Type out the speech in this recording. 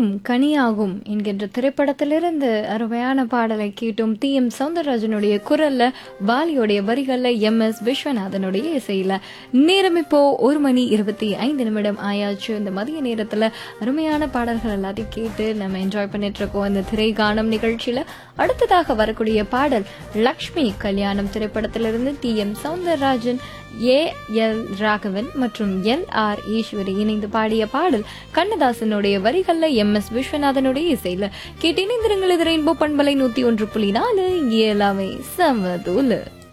கனியும் கனியாகும் என்கின்ற திரைப்படத்திலிருந்து அருமையான பாடலை கேட்டும் டி எம் சவுந்தரராஜனுடைய குரல்ல வாலியோடைய வரிகள்ல எம் எஸ் விஸ்வநாதனுடைய இசையில நேரம் இப்போ ஒரு மணி இருபத்தி ஐந்து நிமிடம் ஆயாச்சு இந்த மதிய நேரத்துல அருமையான பாடல்கள் எல்லாத்தையும் கேட்டு நம்ம என்ஜாய் பண்ணிட்டு இருக்கோம் இந்த திரை காணும் நிகழ்ச்சியில அடுத்ததாக வரக்கூடிய பாடல் லக்ஷ்மி கல்யாணம் திரைப்படத்திலிருந்து T M Soundararajan A L Raghavan மற்றும் எல் ஆர் ஈஸ்வரி இணைந்து பாடிய பாடல் கண்ணதாசனுடைய வரிகள்ல எம் எஸ் விஸ்வநாதனுடைய இசையில கேட்டு இணைந்திருங்கள் இது ரெயின்போ பண்பலை நூத்தி ஒன்று புள்ளி நாலு இங்கே எல்லாமே சமதூலு